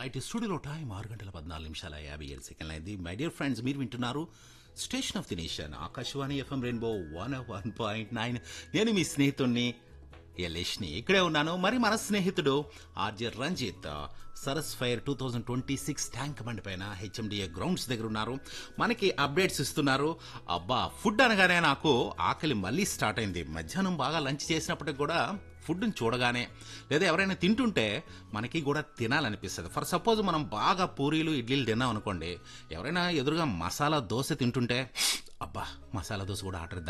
right స్టూడియోలో time ఆరు గంటల పద్నాలుగు నిమిషాల యాభై ఏడు సెకండ్లు అయింది మై డియర్ ఫ్రెండ్స్ మీరు వింటున్నారు station of the nation Akashvani FM rainbow one one point nine నేను మీ స్నేహితుడిని యలేష్ని ఇక్కడే ఉన్నాను మరి మన స్నేహితుడు ఆర్జే రంజిత్ సరస్ fire two thousand twenty six tank బండి పైన హెచ్ఎండిఏ గ్రౌండ్స్ దగ్గర ఉన్నారు మనకి అప్డేట్స్ ఇస్తున్నారు అబ్బా ఫుడ్ అనగానే నాకు ఆకలి మళ్ళీ స్టార్ట్ అయింది మధ్యాహ్నం బాగా లంచ్ చేసినప్పటికి కూడా ఫుడ్ని చూడగానే లేదా ఎవరైనా తింటుంటే మనకి కూడా తినాలనిపిస్తుంది ఫర్ సపోజ్ మనం బాగా పూరీలు ఇడ్లీలు తిన్నాం అనుకోండి ఎవరైనా ఎదురుగా మసాలా దోశ తింటుంటే అబ్బా మసాలా దోశ కూడా ఆర్డర్ ఇద్దాం